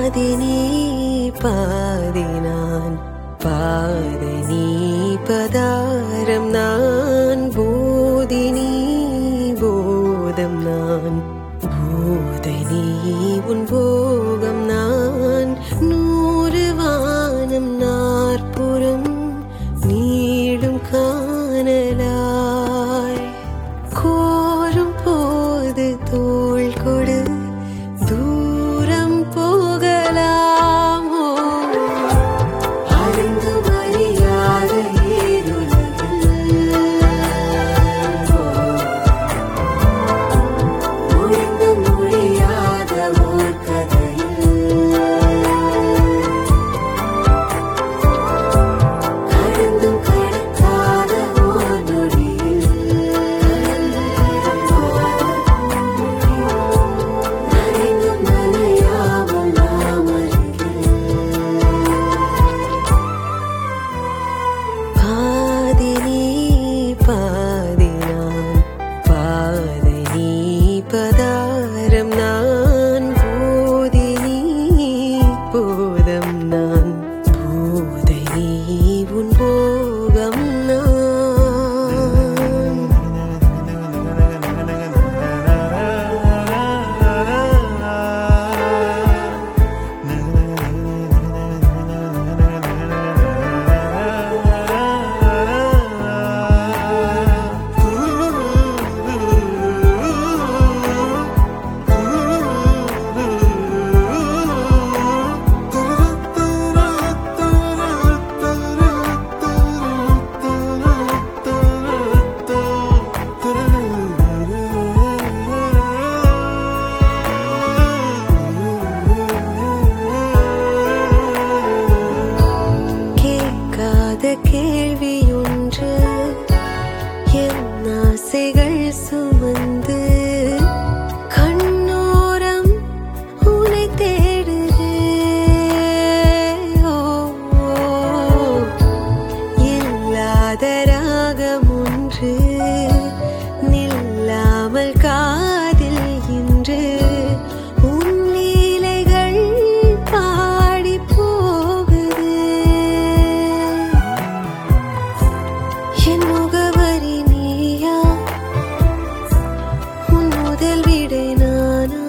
பாதி நீ பாதி நான் பாதி நீ பதாரம் நான் போதி நீ போதம் நான் போதை நீ உன் போகம் நான் நூறு வானம் நாற்புறம் நீடும் காணலாய் கோரும் போது தோள் கொடு தூரம் போகலாமோ அறிந்து அறியாத முடிந்து முடியாத ஓர் கதையில் கடந்தும் கடக்காத ஓர் நொடியில் நனைந்தும் நனையாமல் நாம் பாதி நீ பாதி நான் பாதி நீ பதாரம் நான் போதி நீ போதம் நான் போதை நீ உன் போகம் நான் கேட்காத கேள்வி ஒன்று என் ஆசைகள் சுமந்து கண்ணோரம் உனை தேடுதே ஓ, ஓ. இல்லாத ராகம் ஒன்று நில்லாமல் காதில் இன்று உன் லீலைகள் பாடி போகுது என் முகவரி நீயா உன் முதல் விடை நானா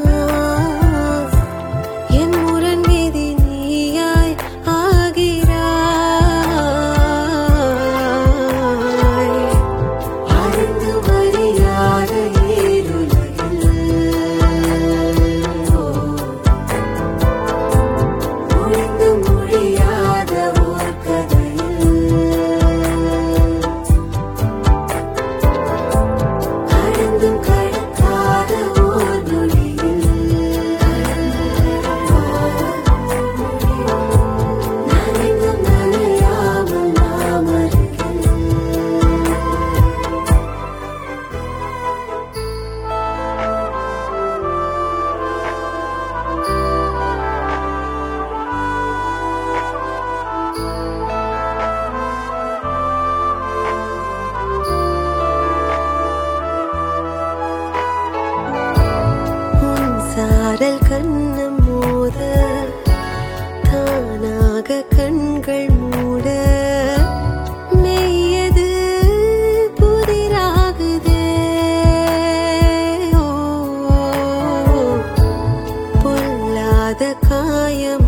என் முரண் விதி நீயாய் ஆகிறாய் அறிந்து அறியாத முடிந்து முடியாத ஓர் கதையில் கடந்தும் கடக்காத ஓர் நொடியில் நனைந்தும் நனையாமல் நாம் அருகில் உன் சாரல் கண்ணம் மோத தானாக கண்கள் மூட மெய்யது புதிராகுதே ஓ, பொல்லாத காயம்